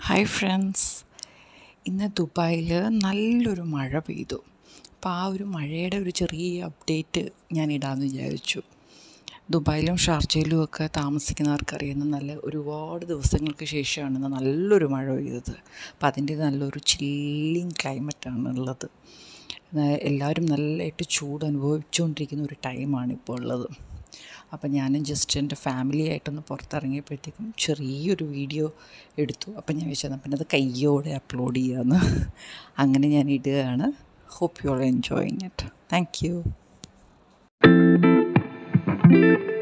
hi friends ഇന്ന് ദുബായിൽ നല്ലൊരു മഴ പെയ്തു അപ്പോൾ ആ ഒരു മഴയുടെ ഒരു ചെറിയ അപ്ഡേറ്റ് ഞാൻ ഇടാമെന്ന് വിചാരിച്ചു ദുബായിലും ഷാർജയിലും ഒക്കെ താമസിക്കുന്നവർക്കറിയുന്ന നല്ല ഒരുപാട് ദിവസങ്ങൾക്ക് ശേഷമാണ് ഇന്ന് നല്ലൊരു മഴ പെയ്തത് അപ്പോൾ അതിൻ്റെ നല്ലൊരു ചില്ലിങ് ക്ലൈമറ്റാണ് ഉള്ളത് എല്ലാവരും നല്ലതായിട്ട് ചൂട് അനുഭവിച്ചുകൊണ്ടിരിക്കുന്ന ഒരു ടൈമാണ് ഇപ്പോൾ ഉള്ളത് അപ്പം ഞാനും ജസ്റ്റ് എൻ്റെ ഫാമിലി ആയിട്ടൊന്ന് പുറത്തിറങ്ങിയപ്പോഴത്തേക്കും ചെറിയൊരു വീഡിയോ എടുത്തു അപ്പം ഞാൻ വിചാരിച്ചു പിന്നെ അത് കയ്യോടെ അപ്ലോഡ് ചെയ്യാമെന്ന് അങ്ങനെ ഞാൻ ഇടുകയാണ് hope you are enjoying it thank U